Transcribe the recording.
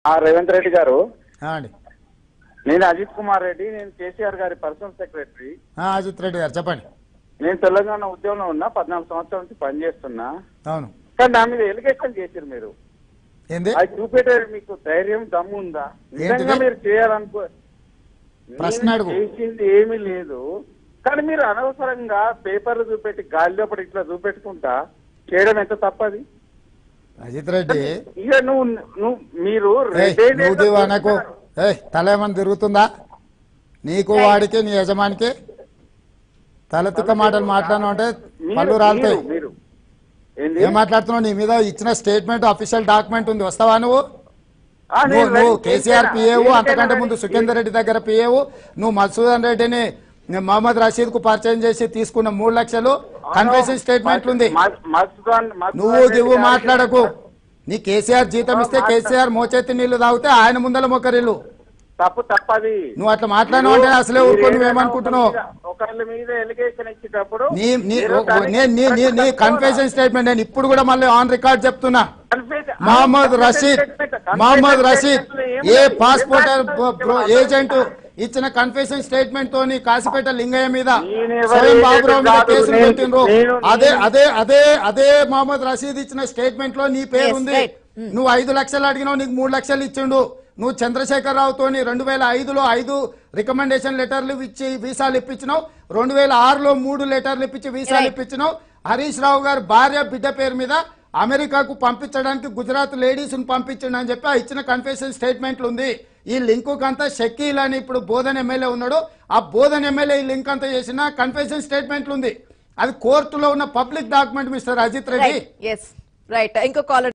ఆ రేవంత్ రెడ్డి గారు ఆ, అండి నేను అజిత్ కుమార్ రెడ్డి నేను కేసీఆర్ గారి పర్సనల్ సెక్రటరీ ఆ, అజిత్ రెడ్డి గారు చెప్పండి నేను తెలంగాణ ఉద్యోగంలో ఉన్నా పద్నాలుగు సంవత్సరాల నుంచి పనిచేస్తున్నా అవును కానీ నా మీద ఎలిగేషన్ చేశారు మీరు ఏంది అది చూపెట్టారు మీకు ధైర్యం దమ్ము ఉందా నిజంగా ఏంటిది? మీరు చేయాలనుకో ప్రశ్న నేను అడుగు. చేసింది ఏమీ లేదు కానీ మీరు అనవసరంగా పేపర్లు చూపెట్టి గాలి లోపల ఇట్లా చూపెట్టుకుంటా చేయడం ఎంత తప్పది అజిత్ రెడ్డి ఇక నువ్వు నువ్వు మీరు ఏయ్, రెండేళ్ళలో నువ్వు దివా నాకు చేస్తున్నారు. ఏయ్ తల ఏమన్నా తిరుగుతుందా నీకు వాడికి నీ యజమానికి తలెత్తుక మాటలు మాట్లాడినా అంటే మీరు- పళ్ళు రాలుతాయి మీరు- మీరు ఏంది? ఏం మాట్లాడుతున్నావు నీ మీద ఇచ్చిన స్టేట్మెంట్ అఫీషియల్ డాక్యుమెంట్ ఉంది వస్తావా నువ్వు ఆ, నేను నువ్వు నువ్వు రెడీ కేసీఆర్ చేశాను. పిఏవు దేనికైనా అంతకంటే రెడీ. ముందు సుఖేందర్ రెడ్డి దగ్గర పిఏవు నువ్వు మసూదన్ రెడ్డిని మహమ్మద్ రషీద్ కు పరిచయం చేసి తీసుకున్న మూడు లక్షలు కన్ఫెషన్ స్టేట్మెంట్ ఉంది మస్- మస్దాన్- మస్దాన్ నువ్వు రెడ్డి దివ్వు గారికి- మాట్లాడకు నీ కేసీఆర్ జీతం ఇస్తే కేసీఆర్ మోచేతి నీళ్లు తాగితే ఆయన ముందల మొక్కరిల్లు తప్పు తప్పది నువ్వు అట్లా మాట్లాడినావు అంటే అసలే మీరు ఊరుకో ఏదైనా నువ్వేమనుకుంటున్నావు ఒకరి మీద- ఒకళ్ళ మీద ఎలిగేషన్ ఇచ్చేటప్పుడు నీ నీ మీరు దానికి నీ నీ నీ నీ ప్రతి కన్ఫెషన్ స్టేట్మెంట్ నేను ఇప్పుడు కూడా మళ్ళీ ఆన్ రికార్డ్ చెప్తున్నా confession- Mohammed confession Rashid statement, confession Mohammed Rashid స్టేట్మెంట్లో ఏం ఏ లేదు. పాస్పోర్ట్ ఏం రాస్తున్నారు ఏజెంట్ చెప్పాలి. ఇచ్చిన కన్ఫెషన్ స్టేట్మెంట్ తోని కాసిపేట లింగయ్య మీద నేనెవరి స్వయం బాబురావు మీద ఏజెంట్ కేసులు కాదు. పెట్టిండ్రు నేను- అదే నేను- అదే అదే అదే మహమ్మద్ రషీద్ ఇచ్చిన స్టేట్మెంట్ లో నీ పేరు Yes, ఉంది right. నువ్వు ఐదు లక్షలు అడిగినావు నీకు మూడు లక్షలు ఇచ్చిండు నువ్వు చంద్రశేఖర్ రావుతోని రెండు వేల ఐదులో ఐదు రికమెండేషన్ లెటర్లు ఇచ్చి వీసాలు ఇప్పించినావు రెండు వేల ఆరులో మూడు లెటర్లు ఇప్పించి వీసాలు Right. ఇప్పించినావు హరీష్ రావు గారు భార్య బిడ్డ పేరు మీద అమెరికాకు పంపించడానికి గుజరాత్ లేడీస్ పంపించండి అని చెప్పి ఆ ఇచ్చిన కన్ఫెషన్ స్టేట్మెంట్లు ఉంది ఈ లింకు అంతా షకీల్ అని ఇప్పుడు బోధన్ ఎమ్మెల్యే ఉన్నాడు ఆ బోధన్ ఎమ్మెల్యే ఈ లింక్ అంతా చేసిన కన్ఫెషన్ స్టేట్మెంట్లు ఉంది అది కోర్టులో ఉన్న public document mister Ajith Reddy right yes right ఇంకో కాలర్